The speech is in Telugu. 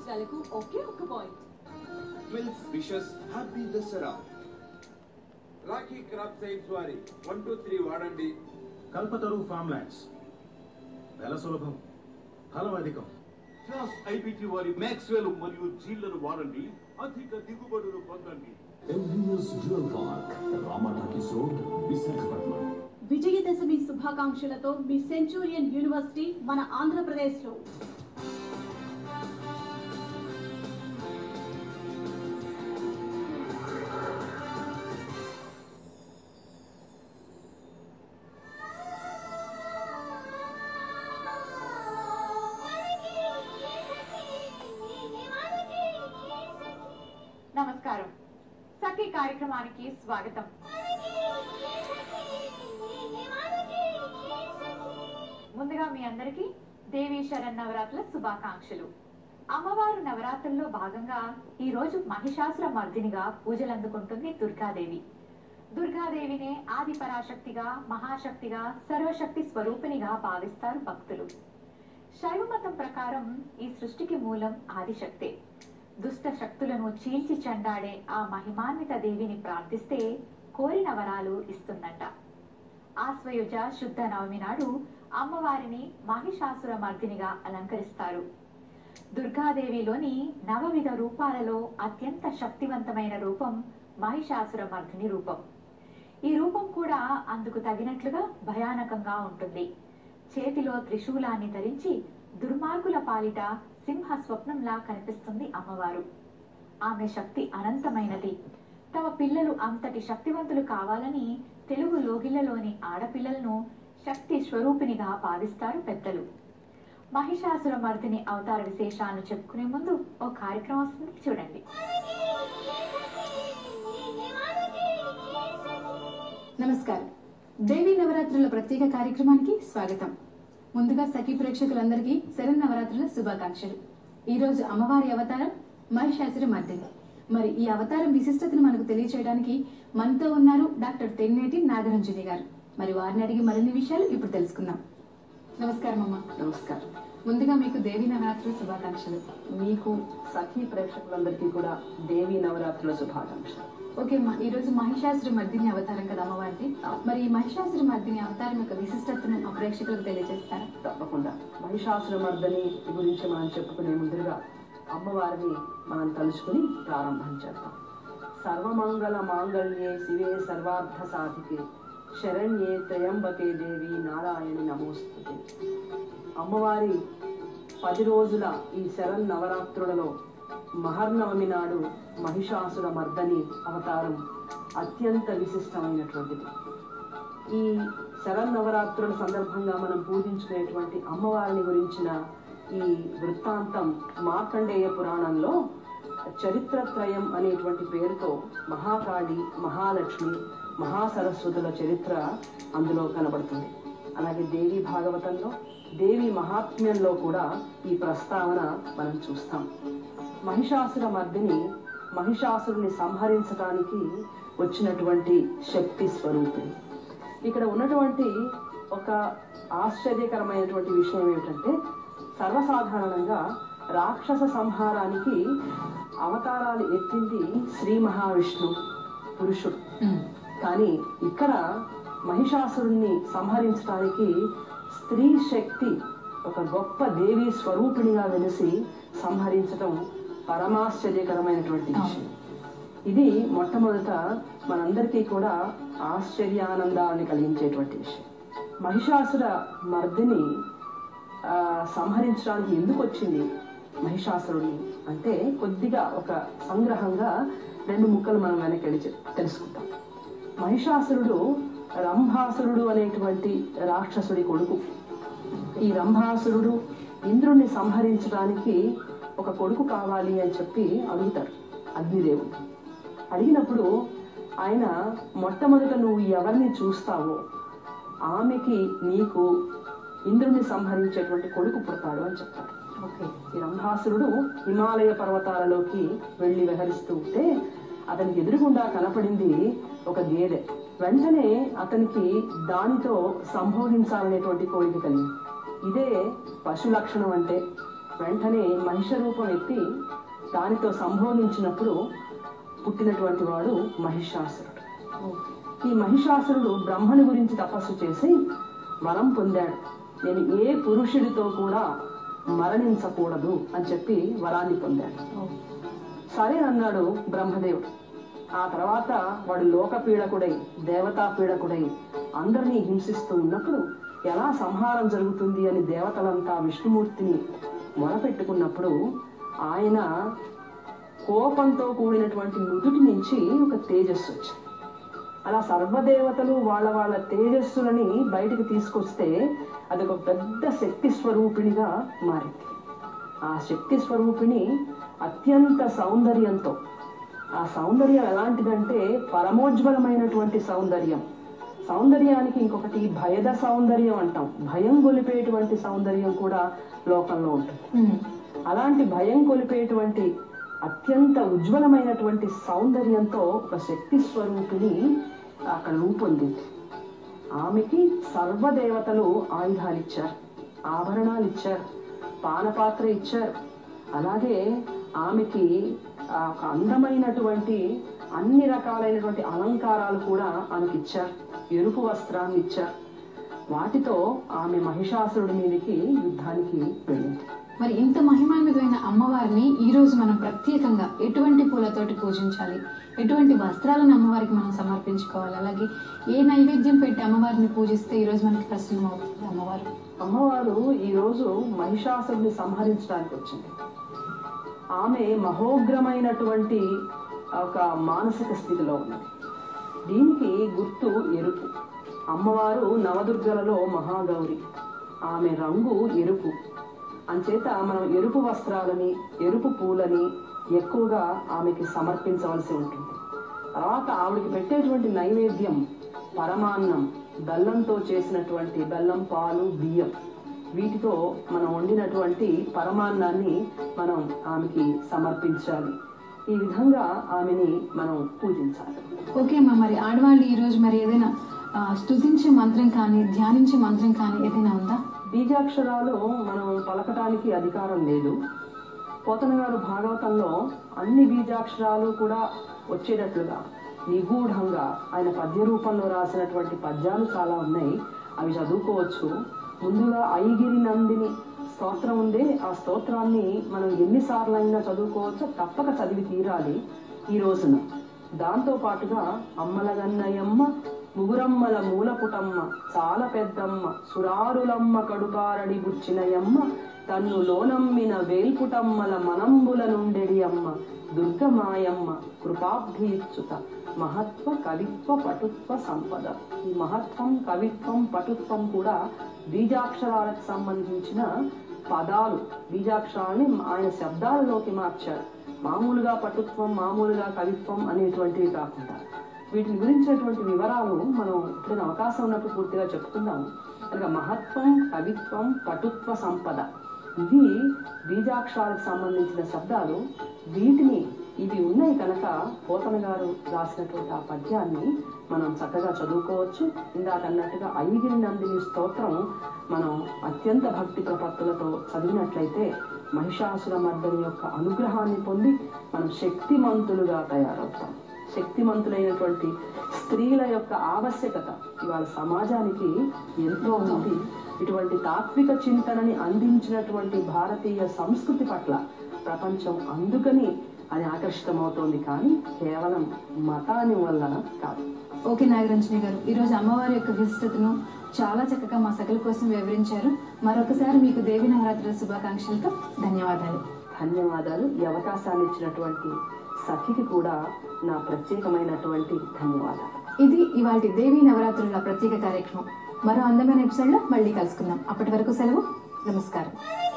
సంవత్సరాలకు ఒకే ఒక్క పాయింట్ ట్విల్స్ wishes happy Dasara Rakhi crop science వారి వన్ టూ త్రీ వాడండి కల్పతరు ఫామ్ ల్యాండ్స్ వెల సులభం ఫలం అధికం క్లాస్ ఐబిటి వారి మ్యాక్స్వెల్ మరియు జీళ్లను వాడండి అధిక దిగుబడులు పొందండి MVS dual park Rama talkies road Visakhapatnam Vijayadashami శుభాకాంక్షలతో మీ సెంచూరియన్ యూనివర్సిటీ మన ఆంధ్రప్రదేశ్లో నమస్కారం సఖీ కార్యక్రమానికి స్వాగతం ముందుగా మీ అందరికీ దేవీ శరణ్ నవరాత్రుల శుభాకాంక్షలు అమ్మవారు నవరాత్రుల్లో భాగంగా ఈ రోజు మహిషాసుర మర్దినిగా పూజలు అందుకుంటుంది దుర్గాదేవి దుర్గాదేవినే ఆది పరాశక్తిగా మహాశక్తిగా సర్వశక్తి స్వరూపిణిగా భావిస్తారు భక్తులు శైవ మతం ప్రకారం ఈ సృష్టికి మూలం ఆదిశక్తే దుష్ట శక్తులను చీల్చి చెండాడే ఆ మహిమాన్విత దేవిని ప్రార్థిస్తే కోరిన వరాలు ఇస్తుందంట ఆశ్వయుజ శుద్ధ నవమి నాడు అమ్మవారిని మహిషాసుర మర్దినిగా అలంకరిస్తారు దుర్గాదేవిలోని నవవిధ రూపాలలో అత్యంత శక్తివంతమైన రూపం మహిషాసుర మర్దిని రూపం ఈ రూపం కూడా అందుకు తగినట్లుగా భయానకంగా ఉంటుంది చేతిలో త్రిశూలాన్ని ధరించి దుర్మార్గుల పాలిట సింహ స్వప్నంలా కనిపిస్తుంది అమ్మవారు ఆమె శక్తి అనంతమైనది తమ పిల్లలు అంతటి శక్తివంతులు కావాలని తెలుగు లోగిళ్లలోని ఆడపిల్లలను శక్తి స్వరూపినిగా భావిస్తారు పెద్దలు మహిషాసుర మర్దిని అవతార విశేషాలను చెప్పుకునే ముందు ఓ కార్యక్రమం వస్తుంది చూడండి నమస్కారం దేవీ నవరాత్రుల ప్రత్యేక కార్యక్రమానికి స్వాగతం ముందుగా సఖీ ప్రేక్షకులందరికీ శరణ్ నవరాత్రుల శుభాకాంక్షలు ఈ రోజు అమ్మవారి అవతారం మహిషాసుర మర్దిని మరి ఈ అవతారం విశిష్టతను మనకు తెలియచేయడానికి మనతో ఉన్నారు డాక్టర్ తెన్నేటి నాగరంజని గారు మరి వారిని అడిగి మరిన్ని విషయాలు ఇప్పుడు తెలుసుకుందాం నమస్కారం అమ్మ నమస్కారం ముందుగా మీకు దేవీ నవరాత్రుల శుభాకాంక్షలు మీకు సఖీ ప్రేక్షకులందరికీ కూడా దేవి నవరాత్రుల శుభాకాంక్షలు ఓకే అమ్మా ఈ రోజు మహిషాసుర మర్దిని అవతారం కదా అమ్మవారిది మరి ఈ మహిషాసుర మర్దిని అవతారం యొక్క విశిష్టతను మా ప్రేక్షకులకు తెలియజేస్తారా తప్పకుండా మహిషాసుర మర్దని గురించి మనం చెప్పుకునే ముందుగా అమ్మవారిని మనం తలుచుకుని ప్రారంభం చేద్దాం సర్వమంగళ మాంగళ్యే శివే సర్వార్థ సాధికే శరణ్యే త్రయంబకే దేవి నారాయణి నమోస్తుతే అమ్మవారి పది రోజుల ఈ శరణ్ నవరాత్రులలో మహర్నవమి నాడు మహిషాసుర మర్దని అవతారం అత్యంత విశిష్టమైనటువంటిది ఈ శరన్నవరాత్రుల సందర్భంగా మనం పూజించుకునేటువంటి అమ్మవారిని గురించిన ఈ వృత్తాంతం మార్కండేయ పురాణంలో చరిత్రత్రయం అనేటువంటి పేరుతో మహాకాళి మహాలక్ష్మి మహాసరస్వతుల చరిత్ర అందులో కనబడుతుంది అలాగే దేవి భాగవతంలో దేవి మహాత్మ్యంలో కూడా ఈ ప్రస్తావన మనం చూస్తాం మహిషాసుర మర్దిని మహిషాసురుని సంహరించడానికి వచ్చినటువంటి శక్తి స్వరూపిణి ఇక్కడ ఉన్నటువంటి ఒక ఆశ్చర్యకరమైనటువంటి విషయం ఏమిటంటే సర్వసాధారణంగా రాక్షస సంహారానికి అవతారాలు ఎత్తింది శ్రీ మహావిష్ణు పురుషుడు కానీ ఇక్కడ మహిషాసురుణ్ణి సంహరించడానికి స్త్రీ శక్తి ఒక గొప్ప దేవి స్వరూపిణిగా వెలిసి సంహరించడం పరమాశ్చర్యకరమైనటువంటి విషయం ఇది మొట్టమొదట మనందరికీ కూడా ఆశ్చర్యానందాన్ని కలిగించేటువంటి విషయం మహిషాసుర మర్దిని ఆ, సంహరించడానికి ఎందుకు వచ్చింది మహిషాసురుడిని అంటే కొద్దిగా ఒక సంగ్రహంగా రెండు ముక్కలు మనం వెనక్కి వెళ్ళి చెప్- తెలుసుకుంటాం మహిషాసురుడు రంభాసురుడు అనేటువంటి రాక్షసుడి కొడుకు ఈ రంభాసురుడు ఇంద్రుణ్ణి సంహరించడానికి ఒక కొడుకు కావాలి అని చెప్పి అడుగుతాడు అగ్నిదేవుడు అడిగినప్పుడు ఆయన మొట్టమొదట నువ్వు ఎవరిని చూస్తావో ఆమెకి నీకు ఇంద్రుణ్ణి సంహరించేటువంటి కొడుకు పుడతాడు అని చెప్తాడు ఓకే ఈ రంభాసురుడు హిమాలయ పర్వతాలలోకి వెళ్ళి విహరిస్తూ ఉంటే అతనికి ఎదురుగుండా కనపడింది ఒక గేదె వెంటనే అతనికి దానితో సంభోగించాలనేటువంటి కోరిక కలిగింది ఇదే పశు లక్షణం అంటే వెంటనే మహిష రూపం ఎత్తి దానితో సంభోగించినప్పుడు పుట్టినటువంటి వాడు మహిషాసురుడు ఈ మహిషాసురుడు బ్రహ్మని గురించి తపస్సు చేసి వరం పొందాడు నేను ఏ పురుషుడితో కూడా మరణించకూడదు అని చెప్పి వరాన్ని పొందాడు సరే అన్నాడు బ్రహ్మదేవుడు ఆ తర్వాత వాడు లోక పీడకుడై దేవతా పీడకుడై అందరినీ హింసిస్తూ ఉన్నప్పుడు ఎలా సంహారం జరుగుతుంది అని దేవతలంతా విష్ణుమూర్తిని మొరపెట్టుకున్నప్పుడు ఆయన కోపంతో కూడినటువంటి నుదుటి నుంచి ఒక తేజస్సు వచ్చింది అలా సర్వదేవతలు వాళ్ళ వాళ్ళ తేజస్సులని బయటికి తీసుకొస్తే అది ఒక పెద్ద శక్తి స్వరూపిణిగా మారింది ఆ శక్తి స్వరూపిణి అత్యంత సౌందర్యంతో ఆ సౌందర్యం ఎలాంటిదంటే పరమోజ్వలమైనటువంటి సౌందర్యం సౌందర్యానికి ఇంకొకటి భయద సౌందర్యం అంటాం భయం గొలిపేటువంటి సౌందర్యం కూడా లోకంలో ఉంటుంది అలాంటి భయం కొలిపేటువంటి అత్యంత ఉజ్వలమైనటువంటి సౌందర్యంతో ఒక శక్తి స్వరూపిణి అక్కడ రూపొందింది ఆమెకి సర్వదేవతలు ఆయుధాలు ఇచ్చారు ఆభరణాలు ఇచ్చారు పానపాత్ర ఇచ్చారు అలాగే ఆమెకి ఆ ఒక అందమైనటువంటి అన్ని రకాలైనటువంటి అలంకారాలు కూడా ఆమెకి ఇచ్చారు ఎరుపు వస్త్రాన్ని ఇచ్చారు వాటితో ఆమె మహిషాసురుడి మీదకి యుద్ధానికి వెళ్ళింది మరి ఇంత మహిమాన్వితమైన అమ్మవారిని ఈ రోజు మనం ప్రత్యేకంగా ఎటువంటి పూలతోటి పూజించాలి ఎటువంటి వస్త్రాలను అమ్మవారికి మనం సమర్పించుకోవాలి అలాగే ఏ నైవేద్యం పెట్టి అమ్మవారిని పూజిస్తే ఈ రోజు మనకి ప్రసన్నం అవుతుంది అమ్మవారు అమ్మవారు ఈ రోజు మహిషాసురుని సంహరించడానికి వచ్చింది ఆమె మహోగ్రమైనటువంటి ఒక మానసిక స్థితిలో ఉన్నది దీనికి గుర్తు ఎరుపు అమ్మవారు నవదుర్గలలో మహాగౌరి ఆమె రంగు ఎరుపు అంచేత మనం ఎరుపు వస్త్రాలని ఎరుపు పూలని ఎక్కువగా ఆమెకి సమర్పించవలసి ఉంటుంది తర్వాత ఆవిడకి పెట్టేటువంటి నైవేద్యం పరమాన్నం బెల్లంతో చేసినటువంటి బెల్లం పాలు బియ్యం వీటితో మనం వండినటువంటి పరమాన్నాన్ని మనం ఆమెకి సమర్పించాలి ఈ విధంగా ఆమెని మనం పూజించాలి ఓకే అమ్మా మరి ఆడవాళ్ళు ఈ రోజు మరి ఏదైనా ఆ, స్తుతించే మంత్రం కానీ ధ్యానించే మంత్రం కానీ ఏదైనా ఉందా బీజాక్షరాలు మనం పలకటానికి అధికారం లేదు పోతన గారు భాగవతంలో అన్ని బీజాక్షరాలు కూడా వచ్చేటట్లుగా నిగూఢంగా ఆయన పద్య రూపంలో రాసినటువంటి పద్యాలు చాలా ఉన్నాయి అవి చదువుకోవచ్చు ముందుగా ఐగిరి నందిని స్తోత్రం ఉందే ఆ స్తోత్రాన్ని మనం ఎన్నిసార్లు అయినా చదువుకోవచ్చు తప్పక చదివి తీరాలి ఈ రోజున దాంతో పాటుగా అమ్మలగన్నయమ్మ ముగురమ్మల మూలపుటమ్మ చాలా పెద్దమ్మ సురారులమ్మ కడుపారడి బుచ్చినయమ్మ తన్ను లోనమ్మిన వేల్పుటమ్మల మనంబుల నుండెడి అమ్మ దుర్గమాయమ్మ కృపాబ్ధిచ్యుత మహత్వ కవిత్వ పటుత్వ సంపద ఈ మహత్వం కవిత్వం పటుత్వం కూడా బీజాక్షరాలకు సంబంధించిన పదాలు బీజాక్షరాన్ని ఆయన శబ్దాలలోకి మార్చారు మామూలుగా పటుత్వం మామూలుగా కవిత్వం అనేటువంటివి కాకుండా వీటిని గురించినటువంటి వివరాలు మనం ఇప్పుడు అవకాశం ఉన్నప్పుడు పూర్తిగా చెప్పుకుందాం కనుక మహత్వం కవిత్వం పటుత్వ సంపద ఇవి బీజాక్షరాలకు సంబంధించిన శబ్దాలు వీటిని ఇవి ఉన్నాయి కనుక పోతన గారు రాసినటువంటి ఆ పద్యాన్ని మనం చక్కగా చదువుకోవచ్చు ఇందాక అన్నట్టుగా ఐగిరి నందిని స్తోత్రం మనం అత్యంత భక్తి ప్రపత్తులతో చదివినట్లయితే మహిషాసుర మర్దని యొక్క అనుగ్రహాన్ని పొంది మనం శక్తిమంతులుగా తయారవుతాం శక్తిమంతులైనటువంటి స్త్రీల యొక్క ఆవశ్యకత ఇవాళ సమాజానికి ఎంతో ఉంది ఇటువంటి తాత్విక చింతనని అందించినటువంటి భారతీయ సంస్కృతి పట్ల ప్రపంచం అందుకని అది ఆకర్షితమవుతోంది కానీ కేవలం మతాని వల్ల కాదు ఓకే నాగరంజని గారు ఈరోజు అమ్మవారి యొక్క విశిష్టతను చాలా చక్కగా మా సకల కోసం వివరించారు మరొకసారి మీకు దేవి నవరాత్రుల శుభాకాంక్షలతో ధన్యవాదాలు ధన్యవాదాలు ఈ అవకాశాన్ని ఇచ్చినటువంటి సఖికి కూడా నా ప్రత్యేకమైనటువంటి ధన్యవాదాలు ఇది ఇవాటి దేవి నవరాత్రుల ప్రత్యేక కార్యక్రమం మరో అందమైన ఎపిసోడ్లో మళ్ళీ కలుసుకుందాం అప్పటి వరకు సెలవు నమస్కారం